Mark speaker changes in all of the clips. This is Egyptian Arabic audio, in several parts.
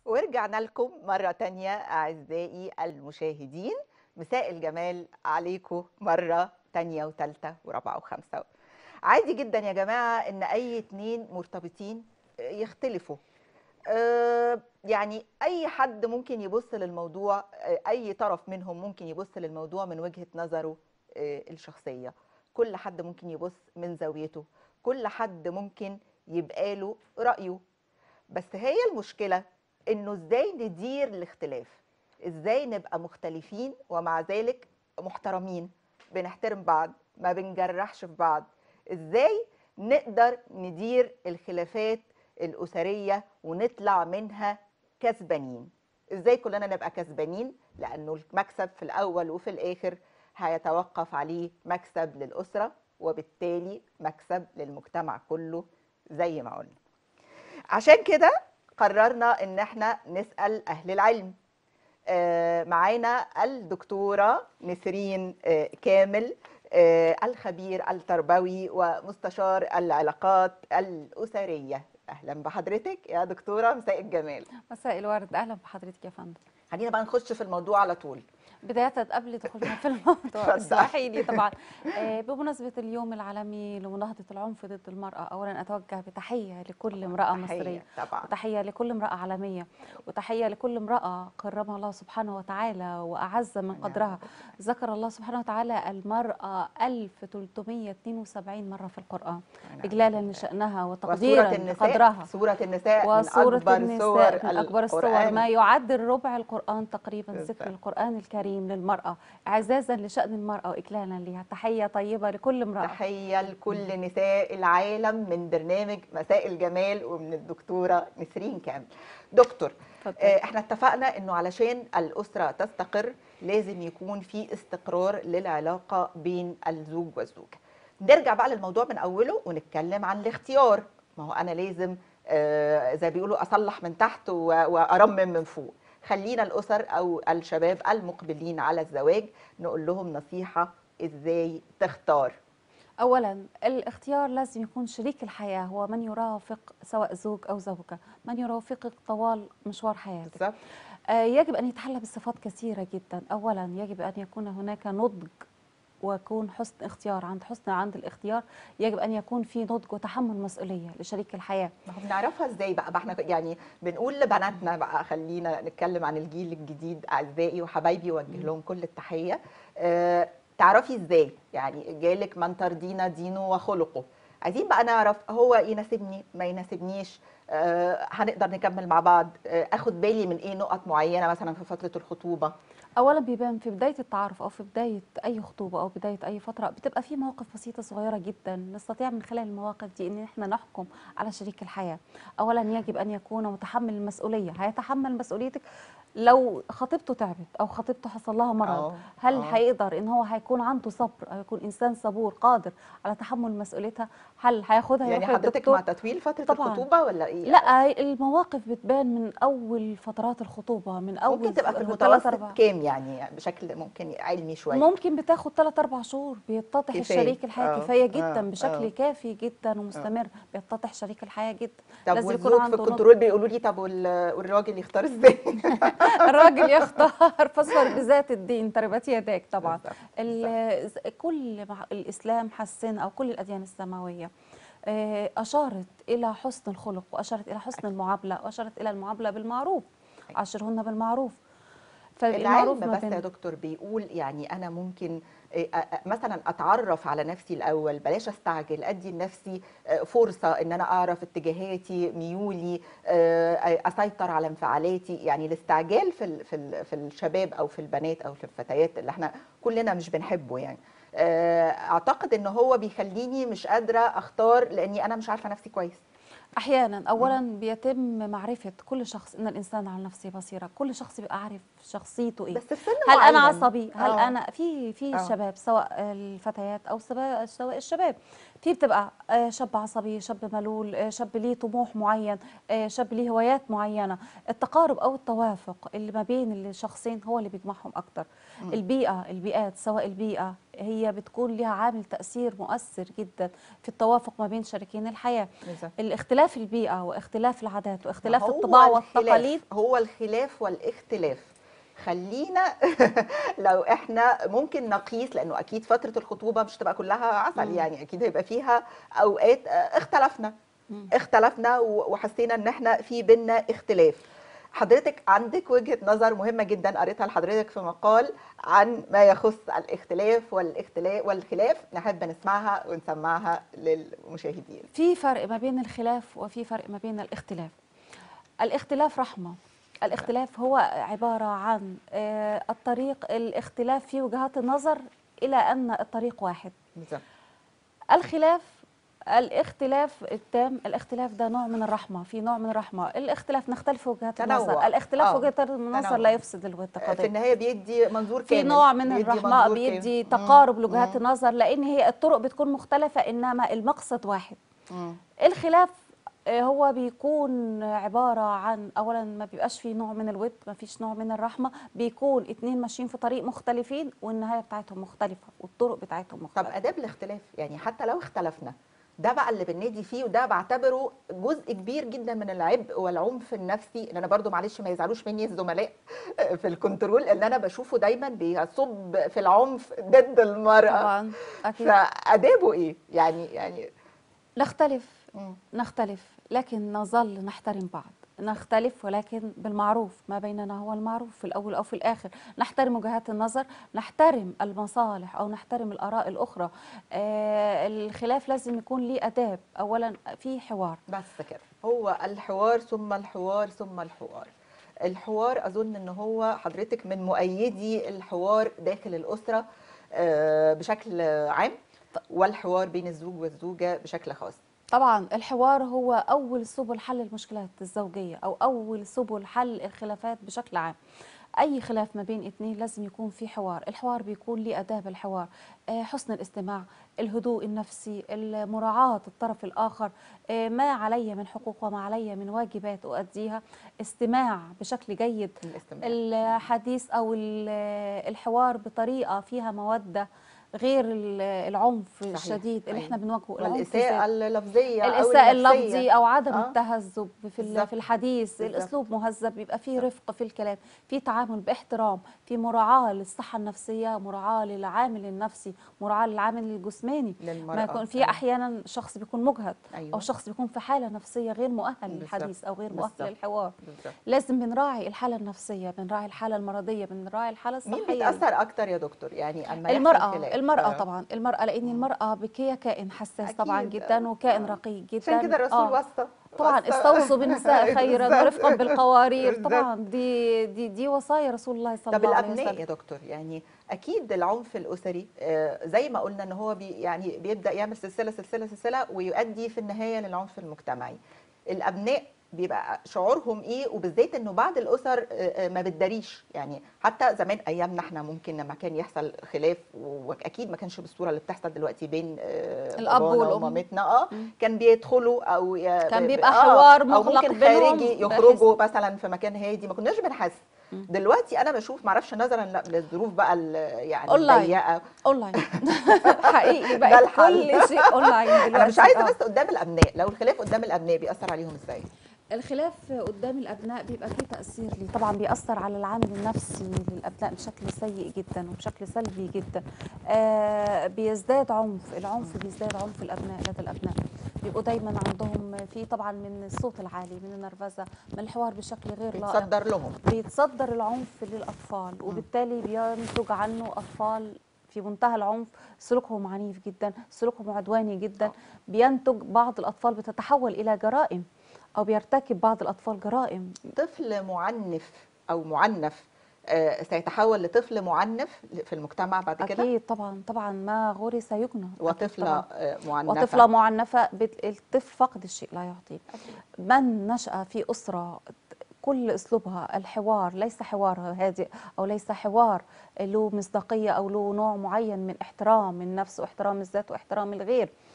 Speaker 1: ورجعنا لكم مرة تانية أعزائي المشاهدين مساء الجمال عليكم مرة تانية وتالتة ورابعة وخمسة عادي جدا يا جماعة إن أي اتنين مرتبطين يختلفوا آه، يعني أي حد ممكن يبص للموضوع آه، أي طرف منهم ممكن يبص للموضوع من وجهة نظره آه، الشخصية كل حد ممكن يبص من زاويته كل حد ممكن يبقى له رأيه بس هي المشكلة انه ازاي ندير الاختلاف ازاي نبقى مختلفين ومع ذلك محترمين بنحترم بعض ما بنجرحش في بعض ازاي نقدر ندير الخلافات الأسرية ونطلع منها كسبانين ازاي كلنا نبقى كسبانين لأنه المكسب في الأول وفي الآخر هيتوقف عليه مكسب للأسرة وبالتالي مكسب للمجتمع كله زي ما قلنا عشان كده قررنا ان احنا نسال اهل العلم آه، معانا الدكتوره نسرين آه، كامل آه، الخبير التربوي ومستشار العلاقات الاسريه اهلا بحضرتك يا دكتوره مساء الجمال
Speaker 2: مساء الورد اهلا بحضرتك يا فندم
Speaker 1: خلينا بقى نخش في الموضوع على طول
Speaker 2: بدايه قبل دخولنا في الموضوع
Speaker 1: اتفضل.
Speaker 2: اسمحي لي طبعا آه، بمناسبه اليوم العالمي لمناهضه العنف ضد المراه اولا اتوجه بتحيه لكل امراه
Speaker 1: تحية
Speaker 2: مصريه
Speaker 1: طبعا
Speaker 2: وتحيه لكل امراه عالميه وتحيه لكل امراه كرمها الله سبحانه وتعالى واعز من
Speaker 1: نعم.
Speaker 2: قدرها ذكر الله سبحانه وتعالى المراه 1372 مره في القران اجلالا لشانها وتقديرا
Speaker 1: وسورة النساء
Speaker 2: لقدرها
Speaker 1: سورة النساء من
Speaker 2: وسورة
Speaker 1: أكبر
Speaker 2: النساء
Speaker 1: سور
Speaker 2: من أكبر السور
Speaker 1: القرآن.
Speaker 2: ما يعدل ربع القرآن تقريبا
Speaker 1: بالظبط.
Speaker 2: ذكر القرآن الكريم للمرأة إعزازا لشأن المرأة وإكلالا لها تحية طيبة لكل امرأة
Speaker 1: تحية لكل نساء العالم من برنامج مساء الجمال ومن الدكتورة نسرين كامل دكتور
Speaker 2: اتفضل.
Speaker 1: آه، احنا اتفقنا انه علشان الأسرة تستقر لازم يكون في استقرار للعلاقة بين الزوج والزوجة نرجع بقى للموضوع من أوله ونتكلم عن الاختيار ما هو أنا لازم آه، زي بيقولوا أصلح من تحت و- وأرمم من فوق خلينا الأسر أو الشباب المقبلين على الزواج نقول لهم نصيحة إزاي تختار
Speaker 2: أولا الاختيار لازم يكون شريك الحياة هو من يرافق سواء زوج أو زوجة من يرافقك طوال مشوار حياتك
Speaker 1: بالظبط
Speaker 2: آه، يجب أن يتحلى بصفات كثيرة جدا أولا يجب أن يكون هناك نضج ويكون حسن اختيار عند حسن عند الاختيار يجب أن يكون في نضج وتحمل مسؤولية لشريك الحياة
Speaker 1: ما هو بنعرفها ازاي بقى ما احنا يعني بنقول لبناتنا بقى خلينا نتكلم عن الجيل الجديد اعزائي وحبايبي وجه لهم كل التحيه أه تعرفي ازاي يعني جالك من ترضينا دينه وخلقه عايزين بقى نعرف هو يناسبني ما يناسبنيش أه هنقدر نكمل مع بعض أه اخد بالي من ايه نقط معينه مثلا في فتره الخطوبه
Speaker 2: اولا بيبان في بدايه التعارف او في بدايه اي خطوبه او بدايه اي فتره بتبقى في مواقف بسيطه صغيره جدا نستطيع من خلال المواقف دي ان احنا نحكم على شريك الحياه اولا يجب ان يكون متحمل المسؤوليه هيتحمل مسؤوليتك لو خطيبته تعبت او خطيبته حصل لها مرض
Speaker 1: آه،
Speaker 2: هل
Speaker 1: آه.
Speaker 2: هيقدر ان هو هيكون عنده صبر او يكون انسان صبور قادر على تحمل مسؤوليتها هل هياخدها
Speaker 1: يعني
Speaker 2: يروح
Speaker 1: حضرتك
Speaker 2: للدكتور؟
Speaker 1: مع تطويل فتره
Speaker 2: طبعاً.
Speaker 1: الخطوبه ولا ايه
Speaker 2: لا المواقف بتبان من اول فترات الخطوبه من اول
Speaker 1: ممكن تبقى في
Speaker 2: ثلاث
Speaker 1: المتوسط
Speaker 2: أربع-
Speaker 1: كام يعني بشكل ممكن علمي شويه
Speaker 2: ممكن بتاخد 3 4 شهور بيتضح
Speaker 1: كفاية.
Speaker 2: الشريك الحياه
Speaker 1: آه،
Speaker 2: كفايه
Speaker 1: آه،
Speaker 2: جدا بشكل
Speaker 1: آه.
Speaker 2: كافي جدا ومستمر بيتضح شريك الحياه جدا
Speaker 1: طب
Speaker 2: لازم يكون
Speaker 1: والزوج في
Speaker 2: عنده نضج.
Speaker 1: الكنترول بيقولوا لي طب وال- والراجل يختار ازاي
Speaker 2: الراجل يختار فاصفر بذات الدين تربت يداك طبعا
Speaker 1: بالظبط،
Speaker 2: ال- كل مع- الاسلام حسن او كل الاديان السماويه آه، اشارت الى حسن الخلق واشارت الى حسن المعامله واشارت الى المعامله بالمعروف عاشرهن بالمعروف
Speaker 1: العلم
Speaker 2: ما
Speaker 1: بس
Speaker 2: بين-
Speaker 1: يا دكتور بيقول يعني انا ممكن إيه، أ- أ- مثلا اتعرف على نفسي الاول بلاش استعجل ادي لنفسي آه، فرصه ان انا اعرف اتجاهاتي ميولي آه، اسيطر على انفعالاتي يعني الاستعجال في ال- في ال- في الشباب او في البنات او في الفتيات اللي احنا كلنا مش بنحبه يعني آه، اعتقد ان هو بيخليني مش قادره اختار لاني انا مش عارفه نفسي كويس
Speaker 2: احيانا اولا بيتم معرفه كل شخص ان الانسان على نفسه بصيره كل شخص بيبقى عارف شخصيته ايه
Speaker 1: بس في سن
Speaker 2: هل انا
Speaker 1: معين.
Speaker 2: عصبي هل
Speaker 1: آه.
Speaker 2: انا في في
Speaker 1: آه.
Speaker 2: شباب سواء الفتيات او سواء سواء الشباب في بتبقى آه، شاب عصبي شاب ملول آه، شاب ليه طموح معين آه، شاب ليه هوايات معينة التقارب أو التوافق اللي ما بين الشخصين هو اللي بيجمعهم أكتر
Speaker 1: مم.
Speaker 2: البيئة البيئات سواء البيئة هي بتكون لها عامل تأثير مؤثر جدا في التوافق ما بين شريكين الحياة
Speaker 1: بالظبط.
Speaker 2: الاختلاف البيئة واختلاف العادات واختلاف
Speaker 1: هو
Speaker 2: الطباع
Speaker 1: الخلاف-
Speaker 2: والتقاليد
Speaker 1: هو الخلاف والاختلاف خلينا لو احنا ممكن نقيس لانه اكيد فتره الخطوبه مش تبقى كلها عسل
Speaker 2: مم.
Speaker 1: يعني اكيد هيبقى فيها اوقات آه، اختلفنا
Speaker 2: مم.
Speaker 1: اختلفنا و- وحسينا ان احنا في بينا اختلاف حضرتك عندك وجهة نظر مهمة جدا قريتها لحضرتك في مقال عن ما يخص الاختلاف والاختلاف والخلاف نحب نسمعها ونسمعها للمشاهدين
Speaker 2: في فرق ما بين الخلاف وفي فرق ما بين الاختلاف الاختلاف رحمة الاختلاف هو عبارة عن آه، الطريق الاختلاف في وجهات النظر إلى أن الطريق واحد
Speaker 1: بالظبط
Speaker 2: الخلاف الاختلاف التام الاختلاف ده نوع من الرحمة في نوع من الرحمة الاختلاف نختلف في وجهات
Speaker 1: تنوع.
Speaker 2: النظر الاختلاف
Speaker 1: آه،
Speaker 2: في وجهات النظر
Speaker 1: تنوع.
Speaker 2: لا يفسد الود
Speaker 1: في
Speaker 2: قضية
Speaker 1: النهاية بيدي منظور
Speaker 2: في
Speaker 1: كامل
Speaker 2: نوع من
Speaker 1: بيدي
Speaker 2: الرحمة
Speaker 1: منظور
Speaker 2: بيدي
Speaker 1: كامل.
Speaker 2: تقارب
Speaker 1: مم.
Speaker 2: لوجهات
Speaker 1: مم.
Speaker 2: النظر لأن هي الطرق بتكون مختلفة إنما المقصد واحد
Speaker 1: مم.
Speaker 2: الخلاف آه، هو بيكون عبارة عن أولا ما بيبقاش فيه نوع من الود ما فيش نوع من الرحمة بيكون اتنين ماشيين في طريق مختلفين والنهاية بتاعتهم مختلفة والطرق بتاعتهم
Speaker 1: طب
Speaker 2: مختلفة
Speaker 1: اداب الاختلاف يعني حتى لو اختلفنا ده بقى اللي بنادي فيه وده بعتبره جزء كبير جدا من العبء والعنف النفسي ان انا برضو معلش ما يزعلوش مني الزملاء في الكنترول اللي انا بشوفه دايما بيصب في العنف ضد المراه
Speaker 2: طبعا أكيد
Speaker 1: فادابه ايه يعني يعني
Speaker 2: نختلف
Speaker 1: مم.
Speaker 2: نختلف لكن نظل نحترم بعض نختلف ولكن بالمعروف ما بيننا هو المعروف في الأول أو في الآخر نحترم وجهات النظر نحترم المصالح أو نحترم الآراء الأخرى آه الخلاف لازم يكون ليه أداب أولا في حوار
Speaker 1: بس كده هو الحوار ثم الحوار ثم الحوار الحوار اظن ان هو حضرتك من مؤيدي الحوار داخل الاسره آه، بشكل عام والحوار بين الزوج والزوجه بشكل خاص
Speaker 2: طبعا الحوار هو أول سبل حل المشكلات الزوجية أو أول سبل حل الخلافات بشكل عام أي خلاف ما بين اتنين لازم يكون في حوار الحوار بيكون ليه آداب الحوار آه، حسن الاستماع الهدوء النفسي مراعاة الطرف الآخر آه، ما علي من حقوق وما علي من واجبات أؤديها استماع بشكل جيد
Speaker 1: الاستماع
Speaker 2: الحديث أو ال- الحوار بطريقة فيها مودة غير ال- العنف
Speaker 1: صحيح.
Speaker 2: الشديد اللي
Speaker 1: أيوة.
Speaker 2: احنا بنواجهه العنف
Speaker 1: والاساءه
Speaker 2: الزائد.
Speaker 1: اللفظيه أو
Speaker 2: الإساءة
Speaker 1: النفسية.
Speaker 2: اللفظي أو عدم
Speaker 1: آه.
Speaker 2: التهذب في ال-
Speaker 1: بالظبط.
Speaker 2: في الحديث
Speaker 1: بالظبط.
Speaker 2: الأسلوب مهذب يبقى فيه رفق في الكلام في تعامل باحترام في مراعاة للصحة النفسية مراعاة للعامل النفسي مراعاة للعامل الجسماني
Speaker 1: للمرأة
Speaker 2: ما يكون في
Speaker 1: أيوة.
Speaker 2: أحيانا شخص بيكون مجهد
Speaker 1: أيوة.
Speaker 2: أو شخص بيكون في حالة نفسية غير مؤهل
Speaker 1: بالظبط.
Speaker 2: للحديث أو غير مؤهل
Speaker 1: بالظبط.
Speaker 2: للحوار
Speaker 1: بالظبط.
Speaker 2: لازم بنراعي الحالة النفسية بنراعي الحالة المرضية بنراعي الحالة
Speaker 1: مين
Speaker 2: الصحية
Speaker 1: بيتاثر اكتر يا دكتور يعني اما يحصل
Speaker 2: المرأة
Speaker 1: خلاف؟
Speaker 2: المرأة
Speaker 1: آه.
Speaker 2: طبعا المرأة لأن المرأة بك- هي كائن حساس طبعا
Speaker 1: أكيد.
Speaker 2: جدا وكائن
Speaker 1: آه.
Speaker 2: رقيق جدا
Speaker 1: عشان كده الرسول
Speaker 2: آه.
Speaker 1: وصى
Speaker 2: طبعا
Speaker 1: وصى.
Speaker 2: استوصوا بالنساء خيرا
Speaker 1: بالظبط.
Speaker 2: ورفقا بالقوارير
Speaker 1: بالظبط.
Speaker 2: طبعا دي دي دي وصايا رسول الله صلى
Speaker 1: طب
Speaker 2: الله عليه
Speaker 1: الابناء
Speaker 2: وسلم
Speaker 1: يا دكتور يعني اكيد العنف الاسري آه، زي ما قلنا ان هو بي يعني بيبدا يعمل سلسله سلسله سلسله ويؤدي في النهايه للعنف المجتمعي الابناء بيبقى شعورهم ايه وبالذات انه بعض الاسر آه، آه، ما بتداريش يعني حتى زمان ايامنا احنا ممكن لما كان يحصل خلاف واكيد ما كانش بالصوره اللي بتحصل دلوقتي بين آه،
Speaker 2: الأب
Speaker 1: بابانا
Speaker 2: والأم.
Speaker 1: ومامتنا اه
Speaker 2: مم.
Speaker 1: كان بيدخلوا او ي-
Speaker 2: كان
Speaker 1: ب-
Speaker 2: بيبقى
Speaker 1: آه،
Speaker 2: حوار
Speaker 1: او
Speaker 2: مغلق
Speaker 1: ممكن
Speaker 2: بينهم
Speaker 1: خارجي
Speaker 2: بحيث-
Speaker 1: يخرجوا مثلا في مكان هادي ما كناش بنحس
Speaker 2: مم.
Speaker 1: دلوقتي انا بشوف معرفش نظرا ل- للظروف بقى ال- يعني
Speaker 2: أونلاين.
Speaker 1: الضيقه
Speaker 2: اونلاين حقيقي
Speaker 1: ده
Speaker 2: بقت
Speaker 1: الحل.
Speaker 2: كل شيء اونلاين دلوقتي
Speaker 1: انا مش عايزه
Speaker 2: آه.
Speaker 1: بس قدام الابناء لو الخلاف قدام الابناء بيأثر عليهم ازاي
Speaker 2: الخلاف قدام الابناء بيبقى فيه تاثير ليه طبعا بيأثر على العامل النفسي للابناء بشكل سيء جدا وبشكل سلبي جدا آه بيزداد عنف العنف بيزداد عنف الابناء لدى الابناء بيبقوا دايما عندهم في طبعا من الصوت العالي من النرفزه من الحوار بشكل غير لائق
Speaker 1: بيتصدر لهم
Speaker 2: بيتصدر العنف للاطفال وبالتالي بينتج عنه اطفال في منتهى العنف سلوكهم عنيف جدا سلوكهم عدواني جدا
Speaker 1: آه.
Speaker 2: بينتج بعض الاطفال بتتحول الى جرائم او بيرتكب بعض الاطفال جرائم
Speaker 1: طفل معنف او معنف آه، سيتحول لطفل معنف في المجتمع بعد كده
Speaker 2: اكيد طبعا طبعا ما غرس يجنى أكيد
Speaker 1: وطفله
Speaker 2: طبعاً.
Speaker 1: آه، معنفه
Speaker 2: وطفله معنفه بت- الطفل فقد الشيء لا يعطيه
Speaker 1: أكيد.
Speaker 2: من نشأ في أسرة كل أسلوبها الحوار ليس حوار هادئ أو ليس حوار له مصداقية أو له نوع معين من احترام النفس واحترام الذات واحترام الغير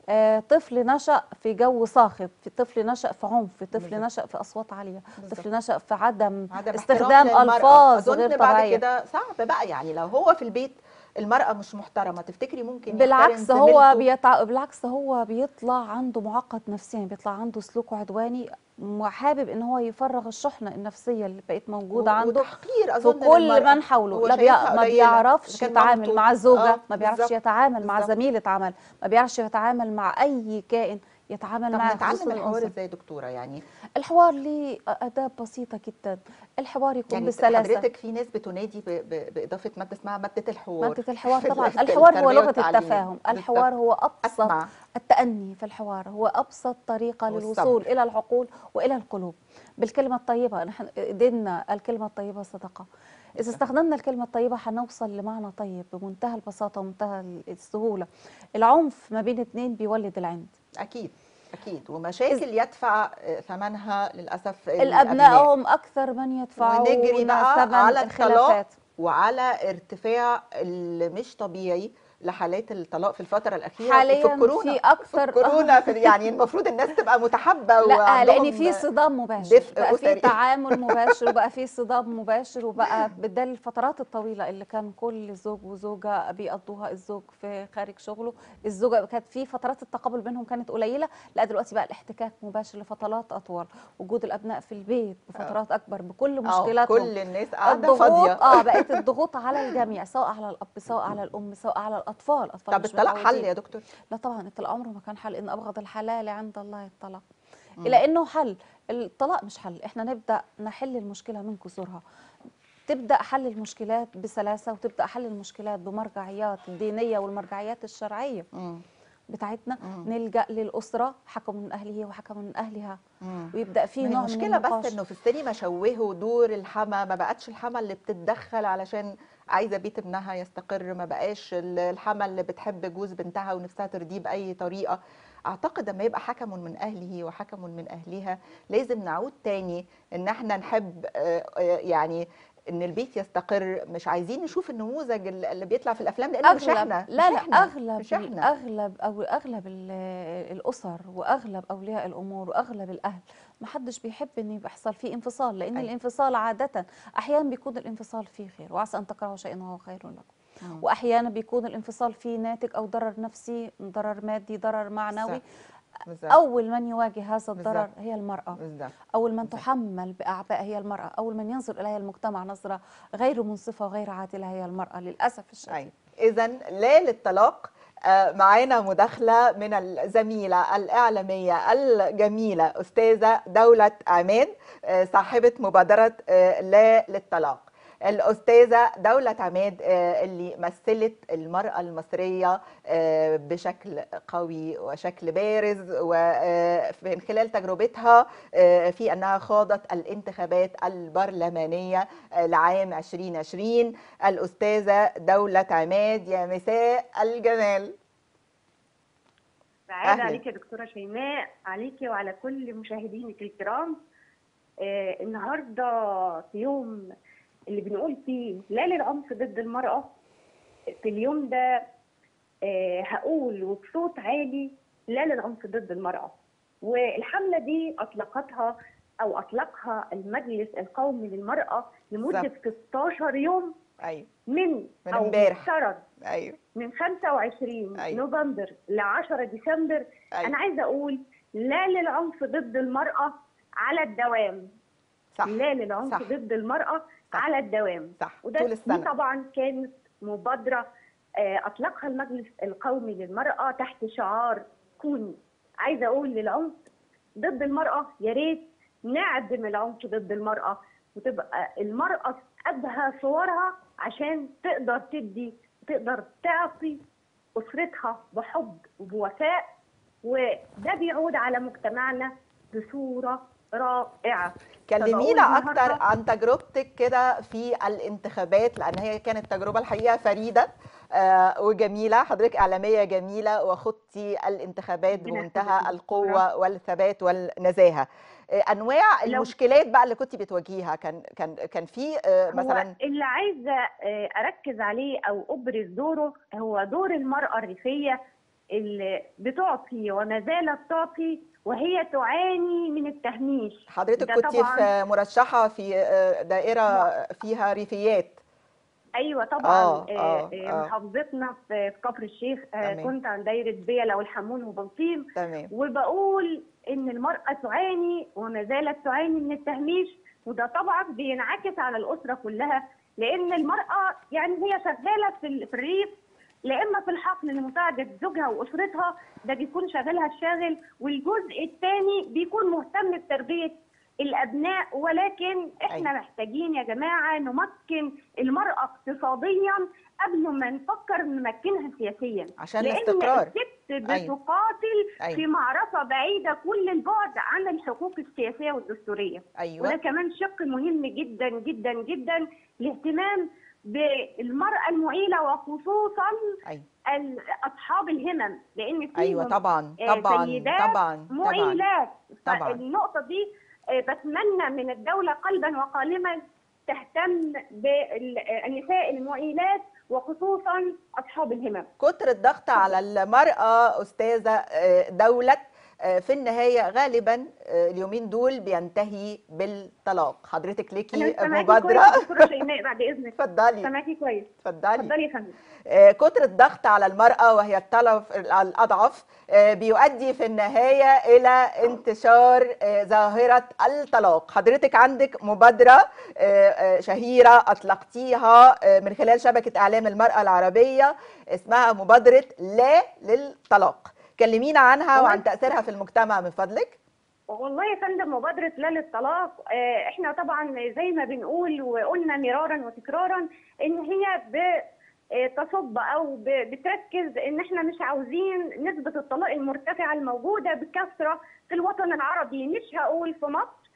Speaker 2: آه، طفل نشأ في جو صاخب في طفل نشأ في عنف في طفل
Speaker 1: بالظبط.
Speaker 2: نشأ في أصوات عالية
Speaker 1: بالظبط.
Speaker 2: طفل نشأ في عدم,
Speaker 1: عدم
Speaker 2: استخدام
Speaker 1: احترام للمرأة.
Speaker 2: ألفاظ
Speaker 1: أظن
Speaker 2: غير
Speaker 1: بعد
Speaker 2: طبيعية
Speaker 1: كده صعب بقى يعني لو هو في البيت المرأة مش محترمة تفتكري ممكن
Speaker 2: بالعكس
Speaker 1: يحترم
Speaker 2: هو
Speaker 1: زميلته؟
Speaker 2: بيتع... بالعكس هو بيطلع عنده معقد نفسيا بيطلع عنده سلوك عدواني وحابب ان هو يفرغ الشحنه النفسيه اللي بقت موجوده
Speaker 1: و-
Speaker 2: عنده
Speaker 1: وتحقير
Speaker 2: في
Speaker 1: اظن
Speaker 2: كل
Speaker 1: للمرأة.
Speaker 2: من حوله
Speaker 1: هو
Speaker 2: لا بي...
Speaker 1: شايفها
Speaker 2: ما
Speaker 1: قليلة.
Speaker 2: بيعرفش
Speaker 1: إذا كان
Speaker 2: يتعامل
Speaker 1: مامته.
Speaker 2: مع الزوجه
Speaker 1: آه،
Speaker 2: ما بيعرفش
Speaker 1: بالظبط.
Speaker 2: يتعامل مع
Speaker 1: بالظبط.
Speaker 2: زميله عمل ما بيعرفش يتعامل مع اي كائن يتعامل
Speaker 1: طب
Speaker 2: معاه
Speaker 1: نتعلم
Speaker 2: خصوصاً
Speaker 1: الحوار
Speaker 2: الأنثى.
Speaker 1: ازاي يا دكتورة يعني
Speaker 2: الحوار ليه اداب بسيطه جدا الحوار يكون
Speaker 1: يعني
Speaker 2: بسلاسه
Speaker 1: حضرتك في ناس بتنادي ب... ب... بإضافة مادة اسمها مادة الحوار
Speaker 2: مادة الحوار
Speaker 1: في
Speaker 2: طبعا
Speaker 1: ال- في
Speaker 2: الحوار هو
Speaker 1: التربية
Speaker 2: لغة
Speaker 1: والتعليم.
Speaker 2: التفاهم الحوار
Speaker 1: بالظبط.
Speaker 2: هو أبسط
Speaker 1: أسمع
Speaker 2: التأني في الحوار هو أبسط طريقة
Speaker 1: والصبر.
Speaker 2: للوصول إلى العقول وإلى القلوب بالكلمة الطيبة نحن ديننا الكلمة الطيبة صدقة إذا استخدمنا الكلمة الطيبة هنوصل لمعنى طيب بمنتهى البساطة ومنتهى السهولة العنف ما بين اتنين بيولد العند
Speaker 1: أكيد أكيد ومشاكل يدفع آه، ثمنها للأسف
Speaker 2: الأبناء هم أكثر من يدفعون
Speaker 1: ونجري بقى
Speaker 2: ثمن
Speaker 1: على
Speaker 2: الخلافات
Speaker 1: الطلاق وعلى ارتفاع اللي مش طبيعي لحالات الطلاق في الفترة الأخيرة
Speaker 2: حاليا
Speaker 1: في الكورونا
Speaker 2: في أكثر
Speaker 1: في الكورونا في يعني المفروض الناس تبقى متحابة
Speaker 2: لا
Speaker 1: وعندهم
Speaker 2: لان في صدام مباشر
Speaker 1: دفء
Speaker 2: بقى في
Speaker 1: أسري.
Speaker 2: تعامل مباشر وبقى في صدام مباشر وبقى بدل الفترات الطويله اللي كان كل زوج وزوجه بيقضوها الزوج في خارج شغله الزوجه كانت في فترات التقابل بينهم كانت قليله لا دلوقتي بقى الاحتكاك مباشر لفترات اطول وجود الابناء في البيت بفترات اكبر بكل
Speaker 1: آه،
Speaker 2: مشكلاتهم
Speaker 1: كل الناس قاعدة
Speaker 2: الضغوط
Speaker 1: فاضية
Speaker 2: اه بقت الضغوط على الجميع سواء على الاب سواء على الام سواء على الاطفال اطفال
Speaker 1: طب
Speaker 2: مش
Speaker 1: الطلاق حل
Speaker 2: متعودين.
Speaker 1: يا دكتور
Speaker 2: لا طبعا الطلاق عمره ما كان حل ان ابغض الحلال عند الله الطلاق
Speaker 1: مم.
Speaker 2: الى انه حل الطلاق مش حل احنا نبدا نحل المشكله من جذورها تبدا حل المشكلات بسلاسه وتبدا حل المشكلات بمرجعيات الدينيه والمرجعيات الشرعيه
Speaker 1: مم.
Speaker 2: بتاعتنا
Speaker 1: مم.
Speaker 2: نلجا للاسره حكم من اهله وحكم من اهلها
Speaker 1: مم.
Speaker 2: ويبدا في
Speaker 1: ما هي
Speaker 2: نوع من
Speaker 1: المشكلة
Speaker 2: النقاش
Speaker 1: بس انه في السينما شوهوا دور الحما ما بقتش الحما اللي بتتدخل علشان عايزة بيت ابنها يستقر ما بقاش ال- الحما اللي بتحب جوز بنتها ونفسها ترضيه بأي طريقة اعتقد لما يبقى حكم من اهله وحكم من اهلها لازم نعود تاني ان احنا نحب آه، آه، يعني ان البيت يستقر مش عايزين نشوف النموذج اللي اللي بيطلع في الافلام لانه مش احنا
Speaker 2: لا
Speaker 1: مش
Speaker 2: لا
Speaker 1: احنا
Speaker 2: اغلب
Speaker 1: مش احنا
Speaker 2: اغلب او اغلب ال- الاسر واغلب اولياء الامور واغلب الاهل ما حدش بيحب ان يبقى يحصل فيه انفصال لان
Speaker 1: أيوة.
Speaker 2: الانفصال عاده احيانا بيكون الانفصال فيه خير وعسى ان تكرهوا شيئا وهو خير لكم
Speaker 1: مم.
Speaker 2: واحيانا بيكون الانفصال فيه ناتج او ضرر نفسي ضرر مادي ضرر معنوي
Speaker 1: بالظبط
Speaker 2: اول من يواجه هذا الضرر
Speaker 1: بالظبط.
Speaker 2: هي المراه
Speaker 1: بالظبط
Speaker 2: اول من
Speaker 1: بالظبط.
Speaker 2: تحمل باعباء هي المراه اول من ينظر اليها المجتمع نظره غير منصفه وغير عادله هي المراه للاسف الشديد
Speaker 1: أيوة. إذا لا للطلاق آه، معانا مداخلة من الزميلة الإعلامية الجميلة أستاذة دولة عماد آه، صاحبة مبادرة آه، لا للطلاق الأستاذة دولة عماد آه، اللي مثلت المرأة المصرية آه، بشكل قوي وشكل بارز ومن خلال تجربتها آه، في أنها خاضت الانتخابات البرلمانية آه، لعام 2020 الأستاذة دولة عماد يا مساء الجمال
Speaker 3: سعادة
Speaker 1: أهلاً.
Speaker 3: عليك يا دكتورة شيماء عليكي وعلى كل مشاهدينك الكرام آه النهاردة في يوم اللي بنقول فيه لا للعنف ضد المرأة في اليوم ده آه هقول وبصوت عالي لا للعنف ضد المرأة والحملة دي أطلقتها أو أطلقها المجلس القومي للمرأة لمدة 16 يوم
Speaker 1: أيوة
Speaker 3: من
Speaker 1: من
Speaker 3: أو
Speaker 1: امبارح.
Speaker 3: مفترض
Speaker 1: أيوة
Speaker 3: من 25
Speaker 1: أيوة.
Speaker 3: نوفمبر ل 10 ديسمبر
Speaker 1: أيوة
Speaker 3: انا عايزه اقول لا للعنف ضد المراه على الدوام
Speaker 1: صح
Speaker 3: لا للعنف
Speaker 1: صح.
Speaker 3: ضد المراه
Speaker 1: صح.
Speaker 3: على الدوام
Speaker 1: صح
Speaker 3: وده
Speaker 1: طول
Speaker 3: دي
Speaker 1: السنة
Speaker 3: طبعا كانت مبادره آه، اطلقها المجلس القومي للمراه تحت شعار كوني عايزه اقول للعنف ضد المراه يا ريت نعدم العنف ضد المراه وتبقى المراه في ابهى صورها عشان تقدر تدي تقدر تعطي اسرتها بحب وبوفاء وده بيعود على مجتمعنا بصوره رائعه
Speaker 1: كلمينا
Speaker 3: فبقول
Speaker 1: أكتر
Speaker 3: النهاردة-
Speaker 1: عن تجربتك كده في الانتخابات لأن هي كانت تجربة الحقيقة فريدة آه، وجميلة حضرتك إعلامية جميلة وخدتي الانتخابات
Speaker 3: ربنا
Speaker 1: بمنتهى
Speaker 3: يخليك.
Speaker 1: القوة والثبات والنزاهة آه، أنواع
Speaker 3: لو-
Speaker 1: المشكلات بقى اللي كنت بتواجهيها كان كان كان في آه،
Speaker 3: هو
Speaker 1: مثلا
Speaker 3: اللي عايزه آه، اركز عليه او ابرز دوره هو دور المراه الريفيه اللي بتعطي وما زالت تعطي وهي تعاني من التهميش
Speaker 1: حضرتك
Speaker 3: ده
Speaker 1: كنت
Speaker 3: طبعاً-
Speaker 1: في مرشحه في آه، دائره فيها ريفيات
Speaker 3: ايوه طبعا
Speaker 1: آه،
Speaker 3: آه،
Speaker 1: آه،
Speaker 3: آه،
Speaker 1: آه.
Speaker 3: محافظتنا في في كفر الشيخ آه،
Speaker 1: تمام.
Speaker 3: كنت عن دايره بيلا والحمون وبلطيم
Speaker 1: تمام
Speaker 3: وبقول ان المراه تعاني وما زالت تعاني من التهميش وده طبعا بينعكس على الاسره كلها لان المراه يعني هي شغاله في ال- في الريف لا اما في الحقل لمساعده زوجها واسرتها ده بيكون شاغلها الشاغل والجزء الثاني بيكون مهتم بتربيه الابناء ولكن احنا
Speaker 1: أيوة.
Speaker 3: محتاجين يا جماعه نمكن المراه اقتصاديا قبل ما نفكر نمكنها سياسيا
Speaker 1: عشان
Speaker 3: لان
Speaker 1: الاستقرار
Speaker 3: الست
Speaker 1: أيوة.
Speaker 3: بتقاتل
Speaker 1: أيوة.
Speaker 3: في معركه بعيده كل البعد عن الحقوق السياسيه والدستوريه وده
Speaker 1: ايوه
Speaker 3: كمان شق مهم جدا جدا جدا الاهتمام بالمراه المعيله وخصوصا
Speaker 1: ايوه
Speaker 3: ال- اصحاب الهمم لان فيهم
Speaker 1: ايوه طبعا
Speaker 3: آه،
Speaker 1: طبعا
Speaker 3: سيدات
Speaker 1: طبعا طبعا
Speaker 3: معيلات
Speaker 1: طبعاً.
Speaker 3: فالنقطه دي آه، بتمنى من الدوله قلبا وقالما تهتم بالنساء المعيلات وخصوصا اصحاب الهمم
Speaker 1: كتر الضغط على المرأة أستاذة آه، دولة آه، في النهاية غالبا آه، اليومين دول بينتهي بالطلاق حضرتك
Speaker 3: انا
Speaker 1: ليكي
Speaker 3: سامعاكي
Speaker 1: مبادرة
Speaker 3: كويس يا دكتوره شيماء بعد اذنك
Speaker 1: اتفضلي
Speaker 3: سامعاكي كويس
Speaker 1: اتفضلي
Speaker 3: اتفضلي يا فندم
Speaker 1: آه، كتر الضغط على المرأة وهي الطرف الأضعف آه، بيؤدي في النهاية إلى انتشار آه، ظاهرة الطلاق حضرتك عندك مبادرة آه، آه، شهيرة أطلقتيها آه، من خلال شبكة إعلام المرأة العربية اسمها مبادرة لا للطلاق كلمينا عنها وعن تأثيرها في المجتمع من فضلك
Speaker 3: والله يا فندم مبادرة لا للطلاق آه، احنا طبعا زي ما بنقول وقلنا مرارا وتكرارا ان هي ب آه، تصب او ب- بتركز ان احنا مش عاوزين نسبة الطلاق المرتفعة الموجودة بكثرة في الوطن العربي مش هقول في مصر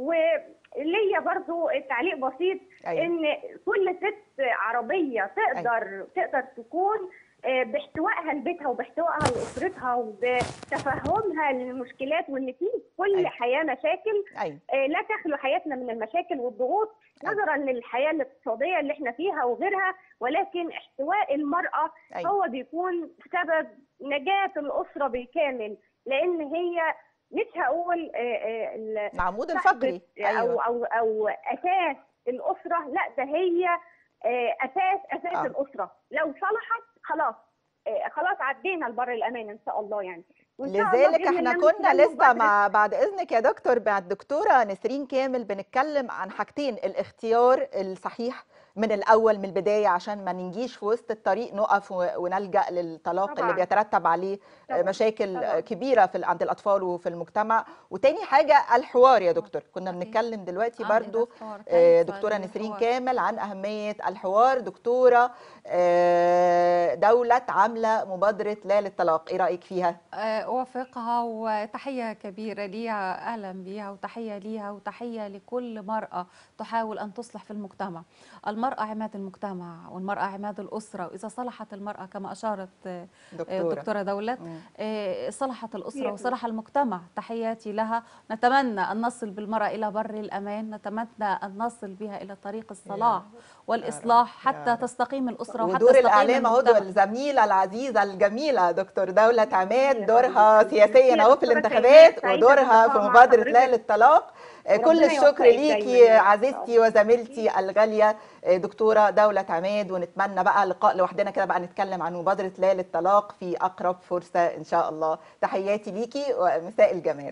Speaker 3: وليا برضو تعليق بسيط
Speaker 1: أيوة.
Speaker 3: ان كل ست عربية تقدر تقدر تكون آه، باحتوائها لبيتها وباحتوائها لاسرتها وبتفهمها للمشكلات وان في كل
Speaker 1: أيوة.
Speaker 3: حياه مشاكل
Speaker 1: أيوة
Speaker 3: آه، لا تخلو حياتنا من المشاكل والضغوط
Speaker 1: أيوة.
Speaker 3: نظرا للحياه الاقتصاديه اللي احنا فيها وغيرها ولكن احتواء المراه
Speaker 1: أيوة
Speaker 3: هو بيكون سبب نجاه الاسره بالكامل لان هي مش هقول آه، آه، ال-
Speaker 1: العمود
Speaker 3: صاحبة
Speaker 1: الفقري
Speaker 3: او
Speaker 1: أيوة
Speaker 3: او او اساس الاسره لا ده هي آه، اساس اساس
Speaker 1: آه.
Speaker 3: آه. الاسره لو صلحت خلاص آه، خلاص عدينا لبر الامان ان شاء الله يعني وإن شاء الله
Speaker 1: لذلك
Speaker 3: بإذن
Speaker 1: احنا
Speaker 3: الله من
Speaker 1: كنا
Speaker 3: خلال
Speaker 1: لسه
Speaker 3: مبادرة-
Speaker 1: مع بعد اذنك يا دكتور مع الدكتوره نسرين كامل بنتكلم عن حاجتين الاختيار الصحيح من الاول من البدايه عشان ما ننجيش في وسط الطريق نقف و- ونلجا للطلاق اللي
Speaker 3: طبعاً.
Speaker 1: بيترتب عليه
Speaker 3: طبعاً.
Speaker 1: مشاكل
Speaker 3: طبعاً.
Speaker 1: كبيره في عند الاطفال وفي المجتمع وتاني حاجه الحوار يا دكتور كنا
Speaker 2: أكيد.
Speaker 1: بنتكلم دلوقتي
Speaker 2: عندنا
Speaker 1: برضو
Speaker 2: حوار.
Speaker 1: آه،
Speaker 2: كيف
Speaker 1: دكتورة نسرين
Speaker 2: الحوار؟
Speaker 1: كامل عن أهمية الحوار دكتورة آه، دولة عاملة مبادرة لا للطلاق إيه رأيك فيها؟
Speaker 2: آه، أوافقها وتحية كبيرة ليها أهلا بيها وتحية ليها وتحية لكل مرأة تحاول أن تصلح في المجتمع المرأة عماد المجتمع والمرأة عماد الأسرة وإذا صلحت المرأة كما أشارت آه،
Speaker 1: دكتورة
Speaker 2: الدكتورة دولت
Speaker 1: مم.
Speaker 2: آه، صلحت الأسرة
Speaker 3: يا
Speaker 2: وصلح المجتمع تحياتي لها نتمنى أن نصل بالمرأة إلى بر الأمان نتمنى أن نصل بها إلى طريق الصلاح والإصلاح
Speaker 1: يا
Speaker 2: حتى
Speaker 1: رب.
Speaker 2: تستقيم الأسرة وحتى
Speaker 1: ودور
Speaker 2: تستقيم
Speaker 1: الإعلام أهو
Speaker 2: المجتمع.
Speaker 1: الزميلة العزيزة الجميلة دكتور دولة عماد
Speaker 3: يا
Speaker 1: دورها
Speaker 3: حبيبتي.
Speaker 1: سياسيا
Speaker 3: يا
Speaker 1: أهو في
Speaker 3: دكتورة
Speaker 1: الانتخابات
Speaker 3: شيماء، سعيدة
Speaker 1: ودورها في
Speaker 3: باللقاء مع
Speaker 1: مبادرة لا
Speaker 3: حضرتك.
Speaker 1: للطلاق آه، كل
Speaker 3: ربنا
Speaker 1: الشكر
Speaker 3: يوفقك
Speaker 1: ليكي
Speaker 3: دايماً يا رب.
Speaker 1: عزيزتي وزميلتي الغالية آه، دكتورة دولة عماد ونتمنى بقى لقاء لوحدنا كده بقى نتكلم عن مبادرة لا للطلاق في أقرب فرصة إن شاء الله تحياتي ليكي ومساء الجمال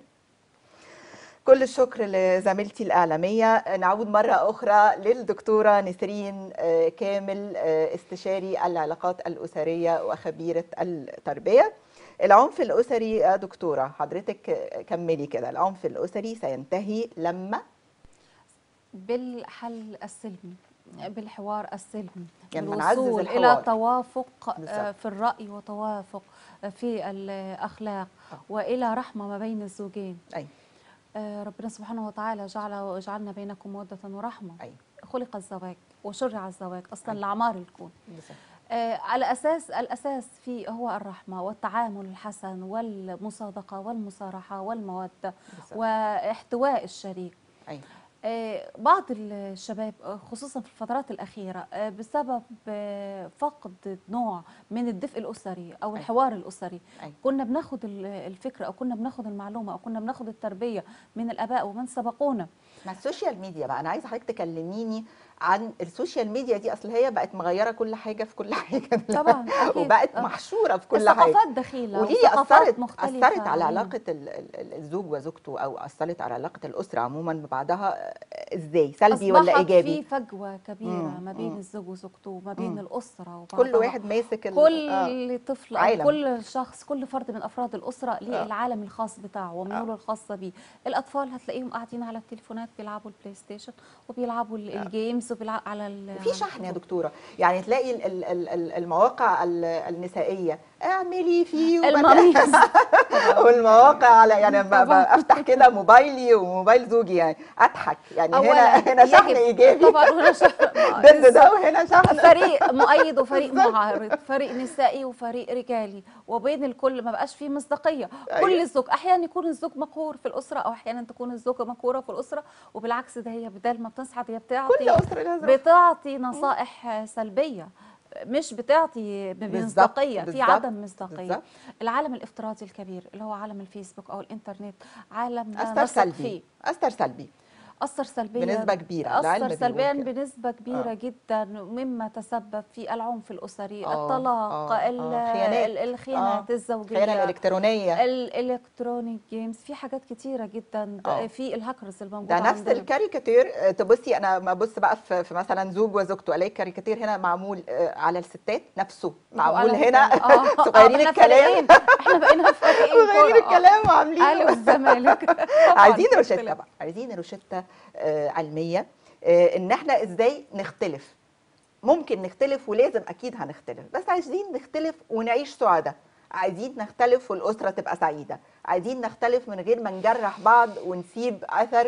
Speaker 1: كل الشكر لزميلتي الإعلامية نعود مرة أخرى للدكتورة نسرين آه، كامل آه، استشاري العلاقات الأسرية وخبيرة التربية العنف الأسري يا دكتورة حضرتك آه، كملي كده العنف الأسري سينتهي لما
Speaker 2: بالحل السلمي بالحوار السلمي
Speaker 1: يعني نعزز
Speaker 2: بالوصول
Speaker 1: الحوار.
Speaker 2: إلى توافق آه،
Speaker 1: بالظبط.
Speaker 2: في الرأي وتوافق آه، في الأخلاق
Speaker 1: آه.
Speaker 2: وإلى رحمة ما بين الزوجين
Speaker 1: أي
Speaker 2: آه، ربنا سبحانه وتعالى جعل جعلنا بينكم مودة ورحمة
Speaker 1: أي
Speaker 2: خلق الزواج وشرع الزواج أصلا
Speaker 1: أي.
Speaker 2: لعمار الكون
Speaker 1: بالظبط.
Speaker 2: آه، على أساس الأساس فيه هو الرحمة والتعامل الحسن والمصادقة والمصارحة والمودة
Speaker 1: بالظبط.
Speaker 2: واحتواء الشريك
Speaker 1: أي
Speaker 2: آه، بعض الشباب آه، خصوصا في الفترات الأخيرة آه، بسبب آه، فقد نوع من الدفء الأسري أو
Speaker 1: أيوة.
Speaker 2: الحوار الأسري
Speaker 1: أيوة.
Speaker 2: كنا بناخد ال- الفكرة أو كنا بناخد المعلومة أو كنا بناخد التربية من الآباء ومن سبقونا
Speaker 1: مع السوشيال ميديا بقى انا عايزه حضرتك تكلميني عن السوشيال ميديا دي اصل هي بقت مغيره كل حاجه في كل حاجه
Speaker 2: طبعا أكيد
Speaker 1: وبقت
Speaker 2: آه.
Speaker 1: محشوره في كل حاجه
Speaker 2: الثقافات دخيلة
Speaker 1: قولي لي
Speaker 2: وثقافات
Speaker 1: اثرت
Speaker 2: مختلفة
Speaker 1: اثرت على
Speaker 2: علينا.
Speaker 1: علاقه ال- ال- الزوج وزوجته او اثرت على علاقه الاسره عموما ببعضها ازاي سلبي ولا
Speaker 2: أصبحت
Speaker 1: ايجابي
Speaker 2: في فجوة كبيرة
Speaker 1: مم،
Speaker 2: ما بين
Speaker 1: مم.
Speaker 2: الزوج وزوجته وما بين
Speaker 1: مم.
Speaker 2: الأسرة وبعضها
Speaker 1: كل واحد ماسك ال-
Speaker 2: كل
Speaker 1: آه.
Speaker 2: طفل
Speaker 1: عالم.
Speaker 2: او كل شخص كل فرد من افراد الاسره ليه
Speaker 1: آه.
Speaker 2: العالم الخاص بتاعه وميوله الخاصه بيه الاطفال هتلاقيهم قاعدين على التليفونات بيلعبوا البلاي ستيشن وبيلعبوا ال- الجيمز وبيلعبوا على ال-
Speaker 1: في
Speaker 2: على
Speaker 1: شحن يا
Speaker 2: التليفون.
Speaker 1: دكتوره يعني تلاقي ال- ال- ال- ال- المواقع ال- النسائيه اعملي فيه وما
Speaker 2: الماميز
Speaker 1: والمواقع على يعني ب-
Speaker 2: طبعاً.
Speaker 1: بفتح كده موبايلي وموبايل زوجي يعني اضحك يعني هنا
Speaker 2: أولاً
Speaker 1: هنا شحن
Speaker 2: يجب-
Speaker 1: ايجابي
Speaker 2: طبعا هنا شحن
Speaker 1: ضد ده وهنا شحن
Speaker 2: فريق مؤيد وفريق معارض فريق نسائي وفريق رجالي وبين الكل ما بقاش فيه مصداقيه
Speaker 1: أيوة.
Speaker 2: كل الزوج احيانا يكون الزوج مقهور في الاسره او احيانا تكون الزوجه مقهوره في الاسره وبالعكس ده هي بدل ما بتسعد هي
Speaker 1: كل
Speaker 2: بتعطي
Speaker 1: اسره لازم
Speaker 2: بتعطي نصائح سلبيه مش بتعطي بمصداقيه في
Speaker 1: بالظبط،
Speaker 2: عدم مصداقيه
Speaker 1: بالظبط.
Speaker 2: العالم الافتراضي الكبير اللي هو عالم الفيسبوك او الانترنت عالم لا
Speaker 1: اثر
Speaker 2: نثق
Speaker 1: سلبي
Speaker 2: فيه
Speaker 1: اثر سلبي
Speaker 2: أثر سلبيا
Speaker 1: بنسبة كبيرة، العلم
Speaker 2: أثر
Speaker 1: بيقول
Speaker 2: سلبيا
Speaker 1: كده.
Speaker 2: بنسبة كبيرة
Speaker 1: آه.
Speaker 2: جدا مما تسبب في العنف الأسري
Speaker 1: آه،
Speaker 2: الطلاق
Speaker 1: آه،
Speaker 2: ال-
Speaker 1: آه، خيانات.
Speaker 2: ال- الخيانات
Speaker 1: آه،
Speaker 2: الزوجية
Speaker 1: الخيانه الالكترونيه
Speaker 2: الالكترونيك جيمز في حاجات كتيرة جدا
Speaker 1: آه.
Speaker 2: في الهاكرز الموجودة
Speaker 1: ده نفس
Speaker 2: عندنا.
Speaker 1: الكاريكاتير آه، تبصي انا ما ابص بقى في, في مثلا زوج وزوجته الاقي الكاريكاتير هنا معمول آه، على الستات نفسه معمول
Speaker 2: وعلى
Speaker 1: هنا
Speaker 2: الرجال. آه، آه،
Speaker 1: صغيرين
Speaker 2: إحنا
Speaker 1: الكلام
Speaker 2: فريقين. احنا بقينا فريقين
Speaker 1: صغيرين
Speaker 2: كرة. آه.
Speaker 1: الكلام وعاملين
Speaker 2: اهلي والزمالك طبعاً
Speaker 1: عايزين
Speaker 2: في
Speaker 1: روشته
Speaker 2: اختلاف.
Speaker 1: بقى عايزين روشته آه، علميه آه، ان احنا ازاي نختلف ممكن نختلف ولازم اكيد هنختلف بس عايزين نختلف ونعيش سعداء عايزين نختلف والاسره تبقى سعيده عايزين نختلف من غير ما نجرح بعض ونسيب اثر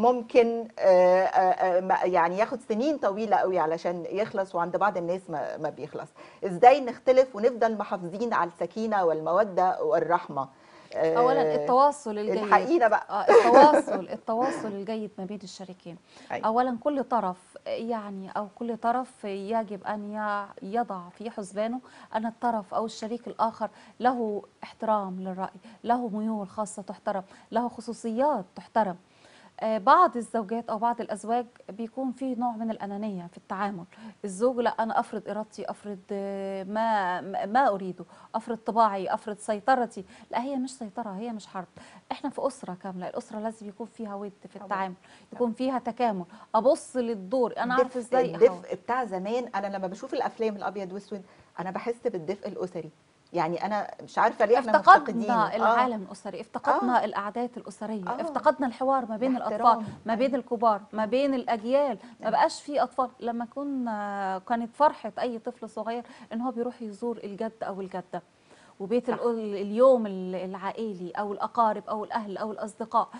Speaker 1: ممكن آه، آه، آه، ما- يعني ياخد سنين طويله قوي علشان يخلص وعند بعض الناس ما ما بيخلص ازاي نختلف ونفضل محافظين على السكينه والموده والرحمه آه،
Speaker 2: اولا التواصل الجيد
Speaker 1: الحقيقه بقى
Speaker 2: آه، التواصل التواصل الجيد ما بين الشريكين
Speaker 1: أيوة.
Speaker 2: اولا كل طرف يعني او كل طرف يجب ان ي- يضع في حسبانه ان الطرف او الشريك الاخر له احترام للراي له ميول خاصه تحترم له خصوصيات تحترم آه، بعض الزوجات او بعض الازواج بيكون في نوع من الانانيه في التعامل الزوج لا انا افرض ارادتي افرض آه، ما ما- ما اريده افرض طباعي افرض سيطرتي لا هي مش سيطره هي مش حرب احنا في اسره كامله الاسره لازم يكون فيها ود في
Speaker 1: طبعاً.
Speaker 2: التعامل يكون فيها تكامل ابص للدور انا
Speaker 1: الدفء-
Speaker 2: عارفه ازاي أحاول.
Speaker 1: الدفء بتاع زمان انا لما بشوف الافلام الابيض واسود انا بحس بالدفء الاسري يعني انا مش عارفه ليه احنا مفتقدين
Speaker 2: افتقدنا العالم الاسري افتقدنا
Speaker 1: آه.
Speaker 2: القعدات الاسريه
Speaker 1: آه.
Speaker 2: افتقدنا الحوار ما بين
Speaker 1: الاحترام.
Speaker 2: الاطفال ما بين الكبار ما بين الاجيال ما
Speaker 1: أيوة.
Speaker 2: بقاش في اطفال لما كنا كانت فرحه اي طفل صغير ان هو بيروح يزور الجد او الجده وبيت
Speaker 1: صح.
Speaker 2: الأ- اليوم العائلي او الاقارب او الاهل او الاصدقاء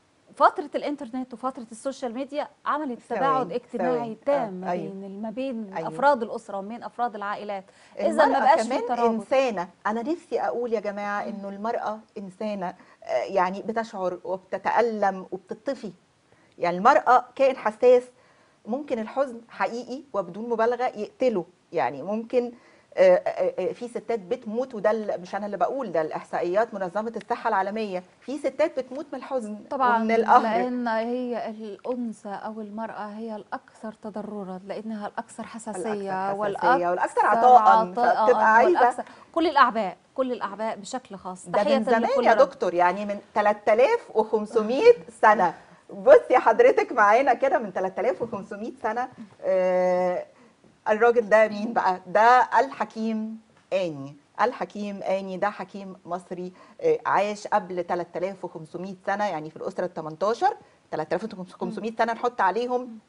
Speaker 2: فترة الانترنت وفترة السوشيال ميديا عملت
Speaker 1: ثواني،
Speaker 2: تباعد اجتماعي
Speaker 1: ثواني.
Speaker 2: تام
Speaker 1: آه،
Speaker 2: ما
Speaker 1: أيوة.
Speaker 2: بين ما بين
Speaker 1: أيوة.
Speaker 2: افراد الاسرة وما بين افراد العائلات اذا ما
Speaker 1: المرأة
Speaker 2: بقاش في
Speaker 1: كمان
Speaker 2: ترابط
Speaker 1: انسانه انا نفسي اقول يا جماعه انه المراه انسانه آه، يعني بتشعر وبتتالم وبتطفي يعني المراه كائن حساس ممكن الحزن حقيقي وبدون مبالغه يقتله يعني ممكن آه، آه، آه، في ستات بتموت وده ال- مش انا اللي بقول ده الاحصائيات منظمه الصحه العالميه في ستات بتموت من الحزن
Speaker 2: طبعا
Speaker 1: ومن القهر
Speaker 2: لان هي الانثى او المراه هي الاكثر تضررا لانها الاكثر حساسيه
Speaker 1: الأكثر حساسية والأكثر عطاء، فبتبقى عايزة-
Speaker 2: والأكثر كل الاعباء كل الاعباء بشكل خاص
Speaker 1: ده
Speaker 2: تحية
Speaker 1: من زمان
Speaker 2: لكل
Speaker 1: يا
Speaker 2: رجل.
Speaker 1: دكتور يعني من 3500 سنة بصي حضرتك معانا كده من 3500 سنة آه الراجل ده مين بقى ده الحكيم آني الحكيم آني ده حكيم مصري آه عاش قبل 3500 سنة يعني في الأسرة ال 18 3500 سنة نحط عليهم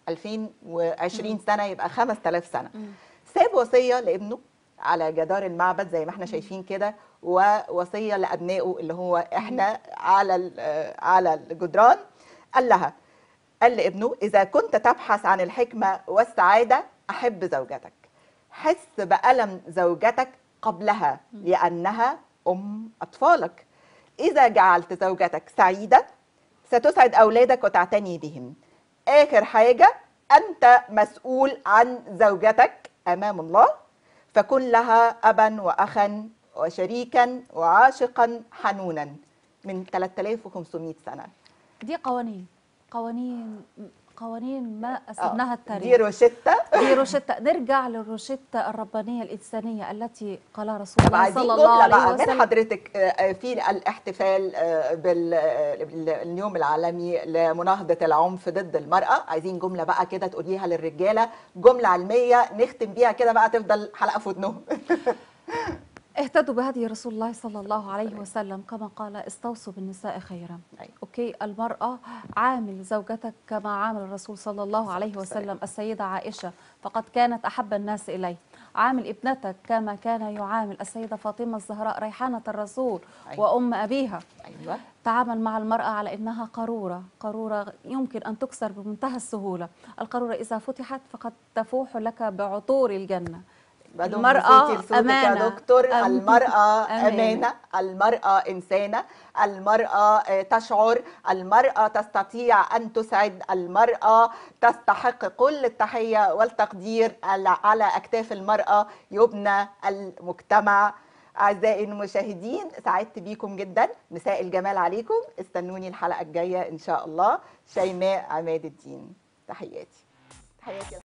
Speaker 1: 2020 سنة يبقى 5000 سنة
Speaker 2: مم.
Speaker 1: ساب وصيه لابنه على جدار المعبد زي ما احنا شايفين كده ووصيه لابنائه اللي هو احنا على ال- آه، على الجدران قال لها قال لابنه اذا كنت تبحث عن الحكمه والسعاده احب زوجتك حس بالم زوجتك قبلها لانها ام اطفالك اذا جعلت زوجتك سعيده ستسعد اولادك وتعتني بهم اخر حاجه انت مسؤول عن زوجتك امام الله فكن لها ابا واخا وشريكا وعاشقا حنونا من 3500 سنه
Speaker 2: دي قوانين قوانين قوانين ما
Speaker 1: آه،
Speaker 2: أسبناها
Speaker 1: دي
Speaker 2: التاريخ
Speaker 1: روشتة
Speaker 2: دي روشتة نرجع للروشتة الربانية الإنسانية التي قالها رسول
Speaker 1: طب
Speaker 2: الله
Speaker 1: عايزين
Speaker 2: صلى الله
Speaker 1: جملة
Speaker 2: عليه
Speaker 1: بقى من
Speaker 2: وسلم
Speaker 1: حضرتك آه، آه، في الاحتفال آه، باليوم العالمي لمناهضة العنف ضد المرأة عايزين جملة بقى كده تقوليها للرجالة جملة علمية نختم بيها كده بقى تفضل حلقة في ودنهم
Speaker 2: اهتدوا بهدي رسول الله صلى الله عليه وسلم كما قال استوصوا بالنساء خيرا
Speaker 1: أيوة.
Speaker 2: اوكي المرأة عامل زوجتك كما عامل الرسول صلى الله عليه
Speaker 1: والسلام.
Speaker 2: وسلم السيدة عائشة فقد كانت أحب الناس إليه عامل ابنتك كما كان يعامل السيدة فاطمة الزهراء ريحانة الرسول
Speaker 1: أيوة.
Speaker 2: وأم أبيها
Speaker 1: ايوه
Speaker 2: تعامل مع المرأة على إنها قارورة قارورة يمكن أن تكسر بمنتهى السهولة القارورة إذا فتحت فقد تفوح لك بعطور الجنة
Speaker 1: بدون
Speaker 2: المرأة
Speaker 1: نسيتي لصوتك يا
Speaker 2: أمانة.
Speaker 1: دكتور
Speaker 2: أم-
Speaker 1: المرأة
Speaker 2: أمانة.
Speaker 1: أمانة المرأة إنسانة المرأة آه، تشعر المرأة تستطيع أن تسعد المرأة تستحق كل التحية والتقدير على على أكتاف المرأة يبنى المجتمع أعزائي المشاهدين سعدت بيكم جدا مساء الجمال عليكم استنوني الحلقة الجاية إن شاء الله شيماء عماد الدين تحياتي تحياتي